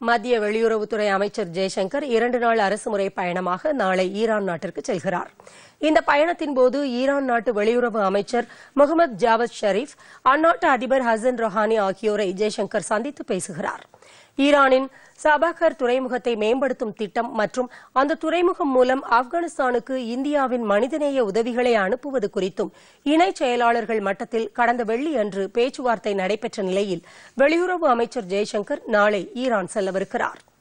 மத்திய வெளியுறவுத்துறை அமைச்சர் ஜெய்சங்கர் இரண்டு நாள் அரசுமுறை பயணமாக நாளை ஈரான் நாட்டிற்கு செல்கிறார் இந்த பயணத்தின்போது ஈரான் நாட்டு வெளியுறவு அமைச்சர் முகமது ஜாவத் ஷரீப் அந்நாட்டு அதிபர் ஹசன் ரொஹானி ஆகியோரை ஜெய்சங்கர் சந்தித்து பேசுகிறார் ஈரானின் சபாகர் துறைமுகத்தை மேம்படுத்தும் திட்டம் மற்றும் அந்த துறைமுகம் மூலம் ஆப்கானிஸ்தானுக்கு இந்தியாவின் மனிதநேய உதவிகளை அனுப்புவது குறித்தும் இணைச் செயலாளர்கள் மட்டத்தில் கடந்த வெள்ளியன்று பேச்சுவார்த்தை நடைபெற்ற நிலையில் வெளியுறவு அமைச்சர் ஜெய்சங்கர் நாளை ஈரான் செல்லவிருக்கிறாா்